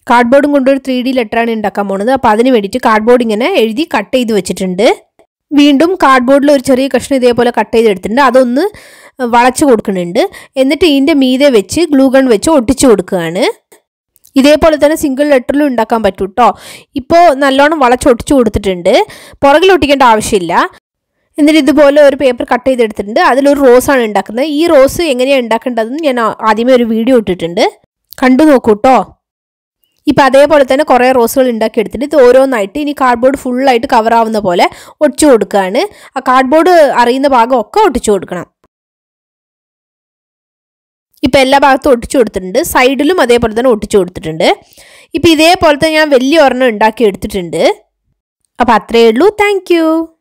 കാർഡ്ബോർഡും കൊണ്ട് ഒരു three D ലെറ്ററാണ് ഉണ്ടാക്കാൻ പോകുന്നത് അപ്പോൾ അതിന് വേണ്ടിയിട്ട് കാർഡ്ബോർഡ് ഇങ്ങനെ എഴുതി കട്ട് ചെയ്ത് വെച്ചിട്ടുണ്ട് വീണ്ടും കാർഡ്ബോർഡിൽ ഒരു ചെറിയ കഷ്ണം ഇതേപോലെ കട്ട് ചെയ്തെടുത്തിട്ടുണ്ട് അതൊന്ന് വളച്ച് കൊടുക്കുന്നുണ്ട് എന്നിട്ട് ഇതിൻ്റെ മീതെ വെച്ച് ഗ്ലൂ ഗൺ വെച്ച് ഒട്ടിച്ചു കൊടുക്കുകയാണ് ഇതേപോലെ തന്നെ സിംഗിൾ ലെറ്ററിലും ഉണ്ടാക്കാൻ പറ്റും കേട്ടോ ഇപ്പോൾ നല്ലോണം വളച്ചൊട്ടിച്ചു കൊടുത്തിട്ടുണ്ട് പുറകിൽ ഒട്ടിക്കേണ്ട ആവശ്യമില്ല എന്നിട്ട് ഇതുപോലെ ഒരു പേപ്പർ കട്ട് ചെയ്തെടുത്തിട്ടുണ്ട് അതിലൊരു റോസാണ് ഉണ്ടാക്കുന്നത് ഈ റോസ് എങ്ങനെയാണ് ഉണ്ടാക്കേണ്ടതെന്ന് ഞാൻ ആദ്യമേ ഒരു വീഡിയോ ഇട്ടിട്ടുണ്ട് കണ്ടു നോക്കൂ കേട്ടോ ഇപ്പം അതേപോലെ തന്നെ കുറേ റോസുകൾ ഉണ്ടാക്കി എടുത്തിട്ട് ഇത് ഓരോന്നായിട്ട് ഇനി കാർഡ്ബോർഡ് ഫുള്ളായിട്ട് കവർ ആവുന്ന പോലെ ഒട്ടിച്ചു കൊടുക്കുകയാണ് ആ കാർഡ്ബോർഡ് അറിയുന്ന ഭാഗം ഒക്കെ ഒട്ടിച്ചു കൊടുക്കണം ഇപ്പം എല്ലാ ഭാഗത്തും ഒട്ടിച്ചു കൊടുത്തിട്ടുണ്ട് സൈഡിലും അതേപോലെ തന്നെ ഒട്ടിച്ചു കൊടുത്തിട്ടുണ്ട് ഇപ്പം ഇതേപോലത്തെ ഞാൻ വലിയ ഒരെണ്ണം ഉണ്ടാക്കി എടുത്തിട്ടുണ്ട് അപ്പം അത്രയേ ഉള്ളൂ താങ്ക്